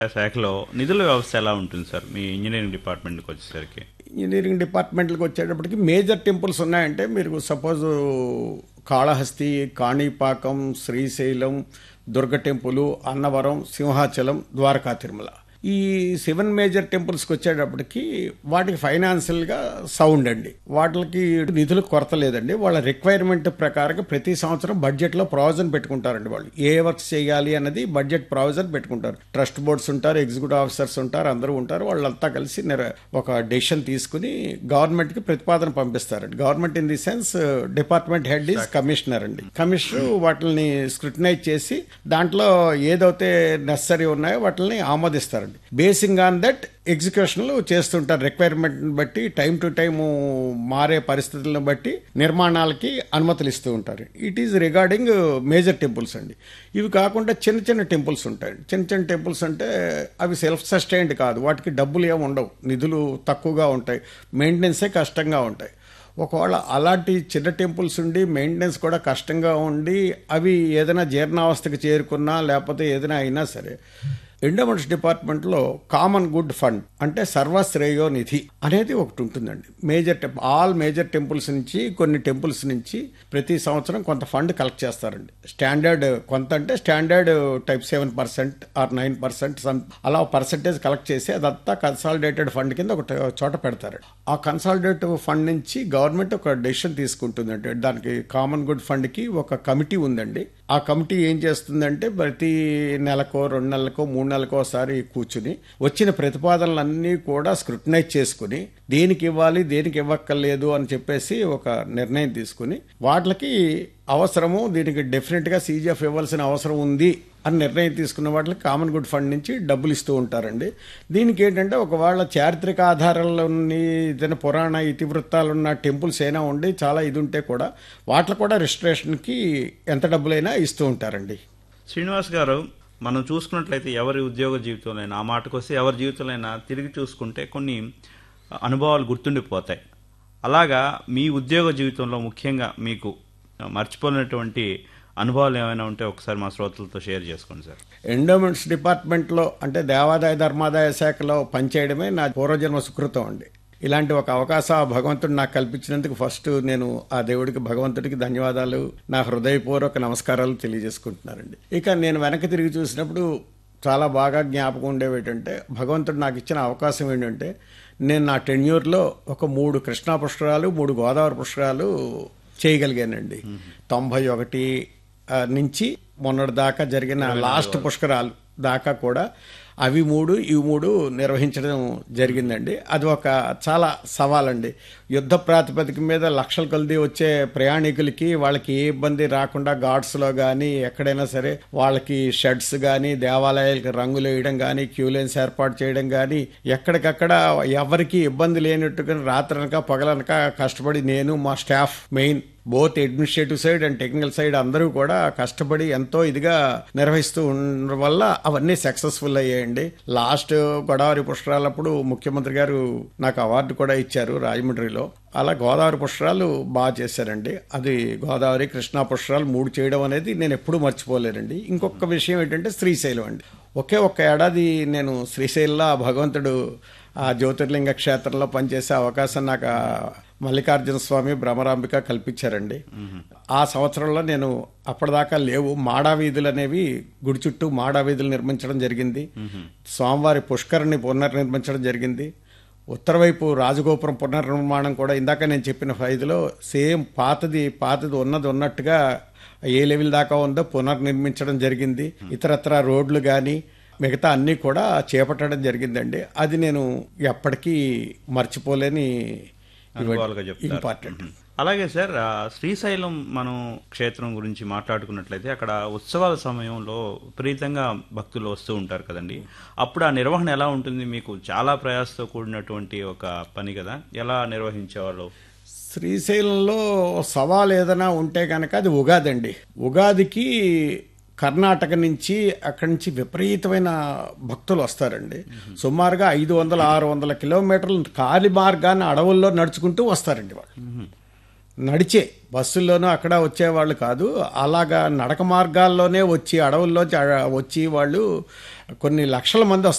శాఖలో నిధుల వ్యవస్థ ఎలా ఉంటుంది సార్ మీ ఇంజనీరింగ్ డిపార్ట్మెంట్కి వచ్చేసరికి ఇంజనీరింగ్ డిపార్ట్మెంట్కి వచ్చేటప్పటికి మేజర్ టెంపుల్స్ ఉన్నాయంటే మీరు సపోజ్ కాళహస్తి కాణిపాకం శ్రీశైలం దుర్గ టెంపుల్ అన్నవరం సింహాచలం ద్వారకా తిరుమల ఈ సెవెన్ మేజర్ టెంపుల్స్కి వచ్చేటప్పటికి వాటికి ఫైనాన్షియల్గా సౌండ్ అండి వాటికి నిధులకు కొరత లేదండి వాళ్ళ రిక్వైర్మెంట్ ప్రకారంగా ప్రతి సంవత్సరం బడ్జెట్లో ప్రావిజన్ పెట్టుకుంటారండి వాళ్ళు ఏ వర్క్స్ చేయాలి అన్నది బడ్జెట్ ప్రావిజన్ పెట్టుకుంటారు ట్రస్ట్ బోర్డ్స్ ఉంటారు ఎగ్జిక్యూటివ్ ఆఫీసర్స్ ఉంటారు అందరూ ఉంటారు వాళ్ళంతా కలిసి నెర- ఒక డెసిషన్ తీసుకుని గవర్నమెంట్కి ప్రతిపాదన పంపిస్తారండి government in the sense department head is commissioner అండి కమిషనర్ వాటిని స్క్రూటినైజ్ చేసి దాంట్లో ఏదైతే నెసరీ ఉన్నాయో వాటిని ఆమోదిస్తారండి బేసింగ్ ఆన్ దట్ ఎగ్జిక్యూషన్లు చేస్తుంటారు రిక్వైర్మెంట్ బట్టి టైం టు టైం మారే పరిస్థితులను బట్టి నిర్మాణాలకి అనుమతులు ఇస్తూ ఉంటారు it is regarding major temples అండి ఇవి కాకుండా చిన్న చిన్న టెంపుల్స్ ఉంటాయి చిన్న చిన్న టెంపుల్స్ అంటే అవి సెల్ఫ్ సస్టైన్డ్ కాదు వాటికి డబ్బులు ఏమి ఉండవు నిధులు తక్కువగా ఉంటాయి మెయింటెనెన్సే కష్టంగా ఉంటాయి ఒకవేళ అలాంటి చిన్న టెంపుల్స్ ఉండి మెయింటెనెన్స్ కూడా కష్టంగా ఉండి అవి ఏదైనా జీర్ణావస్థకి చేరుకున్నా లేకపోతే ఏదైనా అయినా సరే ఎండోమెంట్స్ డిపార్ట్మెంట్లో కామన్ గుడ్ ఫండ్ అంటే సర్వశ్రేయో నిధి అనేది ఒకటి ఉంటుందండి major temple all major temples నుంచి కొన్ని టెంపుల్స్ నుంచి ప్రతి సంవత్సరం కొంత ఫండ్ కలెక్ట్ చేస్తారండి స్టాండర్డ్ కొంత అంటే standard type seven percent or nine percent అలా పర్సెంటేజ్ కలెక్ట్ చేసి అదంతా కన్సాలిడేటెడ్ ఫండ్ కింద ఒక చోట పెడతారు ఆ కన్సాలిడేటివ్ ఫండ్ నుంచి గవర్నమెంట్ ఒక డెసిషన్ తీసుకుంటుందండి దానికి కామన్ గుడ్ ఫండ్ కి ఒక కమిటీ ఉందండి ఆ కమిటీ ఏం చేస్తుందంటే ప్రతి నెలకో రెండు నెలలకో మూడు నెలలకో ఒకసారి కూర్చుని వచ్చిన ప్రతిపాదనలన్నీ కూడా స్క్రూటినైజ్ చేసుకుని దేనికి ఇవ్వాలి దేనికి ఇవ్వక్కర్లేదు అని చెప్పేసి ఒక నిర్ణయం తీసుకుని వాటికి అవసరము దీనికి డెఫినెట్గా సీజీఎఫ్ ఇవ్వాల్సిన అవసరం ఉంది అని నిర్ణయం తీసుకున్న వాటికి కామన్ గుడ్ ఫండ్ నుంచి డబ్బులు ఇస్తూ ఉంటారండి దీనికి ఏంటంటే ఒకవేళ చారిత్రక ఆధారాల్లో ఏదైనా పురాణ ఇతివృత్తాలు ఉన్న టెంపుల్స్ అయినా ఉండి చాలా ఇది ఉంటే కూడా వాటికి కూడా రిజిస్ట్రేషన్కి ఎంత డబ్బులైనా ఇస్తూ ఉంటారండి శ్రీనివాస్ గారు మనం చూసుకున్నట్లయితే ఎవరి ఉద్యోగ జీవితంలో ఆ మాటకొస్తే ఎవరి జీవితంలో తిరిగి చూసుకుంటే కొన్ని అనుభవాలు గుర్తుండిపోతాయి అలాగా మీ ఉద్యోగ జీవితంలో ముఖ్యంగా మీకు మర్చిపోయినటువంటి అనుభవాలు ఏమైనా ఉంటే ఒకసారి మా శ్రోతలతో షేర్ చేసుకోండి సార్ ఎండోమెంట్స్ డిపార్ట్మెంట్లో అంటే దేవాదాయ ధర్మాదాయ శాఖలో పనిచేయడమే నా పూర్వజన్మ సుకృతం అండి ఇలాంటి ఒక అవకాశం ఆ భగవంతుడు నాకు కల్పించినందుకు ఫస్ట్ నేను ఆ దేవుడికి భగవంతుడికి ధన్యవాదాలు నా హృదయపూర్వక నమస్కారాలు తెలియజేసుకుంటున్నానండి ఇక నేను వెనక్కి తిరిగి చూసినప్పుడు చాలా బాగా జ్ఞాపకం ఉండేవి ఏంటంటే భగవంతుడు నాకు ఇచ్చిన అవకాశం ఏంటంటే నేను నా టెన్యూర్లో ఒక మూడు కృష్ణా పుష్కరాలు మూడు గోదావరి పుష్కరాలు చేయగలిగానండి తొంభై ఒకటి ఆ, నుంచి మొన్నటి దాకా జరిగిన లాస్ట్ పుష్కరాలు దాకా కూడా అవి మూడు ఇవి మూడు నిర్వహించడం జరిగిందండి అది ఒక చాలా సవాలండి యుద్ధ ప్రాతిపదిక మీద లక్షల కొలది వచ్చే ప్రయాణికులకి వాళ్ళకి ఏ ఇబ్బంది రాకుండా ఘాట్స్లో కానీ ఎక్కడైనా సరే వాళ్ళకి షెడ్స్ కానీ దేవాలయాలకు రంగులు వేయడం కానీ క్యూ లైన్స్ ఏర్పాటు చేయడం కానీ ఎక్కడికక్కడ ఎవరికి ఇబ్బంది లేనట్టుగా రాత్రనక పగలనక కష్టపడి నేను మా staff main both administrative side and technical side అందరూ కూడా కష్టపడి ఎంతో ఇదిగా నిర్వహిస్తూ ఉండడం వల్ల అవన్నీ సక్సెస్ఫుల్ అయ్యాయండి లాస్ట్ గోదావరి పుష్కరాలప్పుడు ముఖ్యమంత్రి గారు నాకు అవార్డు కూడా ఇచ్చారు రాజమండ్రిలో అలా గోదావరి పుష్కరాలు బాగా చేశారండి అది గోదావరి కృష్ణా పుష్కరాలు మూడు చేయడం అనేది నేను ఎప్పుడూ మర్చిపోలేనండి ఇంకొక విషయం ఏంటంటే శ్రీశైలం అండి ఒకే ఒక్క ఏడాది నేను శ్రీశైలంలో ఆ భగవంతుడు ఆ జ్యోతిర్లింగ క్షేత్రంలో పనిచేసే అవకాశం నాకు ఆ మల్లికార్జున స్వామి భ్రమరాంబిక కల్పించారండి ఆ సంవత్సరంలో నేను అప్పటిదాకా లేవు మాడా వీధులు అనేవి గుడి చుట్టూ మాడా వీధులు నిర్మించడం జరిగింది స్వామివారి పుష్కరిని పునర్నిర్మించడం జరిగింది ఉత్తర వైపు రాజగోపురం పునర్నిర్మాణం కూడా ఇందాక నేను చెప్పిన ఫైదులో సేమ్ పాతది పాతది ఉన్నది ఉన్నట్టుగా ఏ లెవెల్ దాకా ఉందో పునర్నిర్మించడం జరిగింది ఇతరత్ర రోడ్లు కానీ మిగతా అన్నీ కూడా చేపట్టడం జరిగిందండి అది నేను ఎప్పటికీ మర్చిపోలేని అనుభవాలుగా చెప్తారు ఇంపార్టెంట్ అలాగే సార్ ఆ, శ్రీశైలం మనం క్షేత్రం గురించి మాట్లాడుకున్నట్లయితే అక్కడ ఉత్సవాల సమయంలో విపరీతంగా భక్తులు వస్తూ ఉంటారు కదండి అప్పుడు ఆ నిర్వహణ ఎలా ఉంటుంది మీకు చాలా ప్రయాసతో కూడినటువంటి ఒక పని కదా ఎలా నిర్వహించేవాళ్ళు శ్రీశైలంలో సవాల్ ఏదైనా ఉంటే కనుక అది ఉగాది అండి ఉగాదికి కర్ణాటక నుంచి అక్కడి నుంచి విపరీతమైన భక్తులు వస్తారండి సుమారుగా ఐదు వందల ఆరు వందల కిలోమీటర్లు కాలి మార్గాన్ని అడవుల్లో నడుచుకుంటూ వస్తారండి వాళ్ళు నడిచే బస్సుల్లోనూ అక్కడ వచ్చేవాళ్ళు కాదు అలాగా నడక మార్గాల్లోనే వచ్చి అడవుల్లో వచ్చి వాళ్ళు కొన్ని లక్షల మంది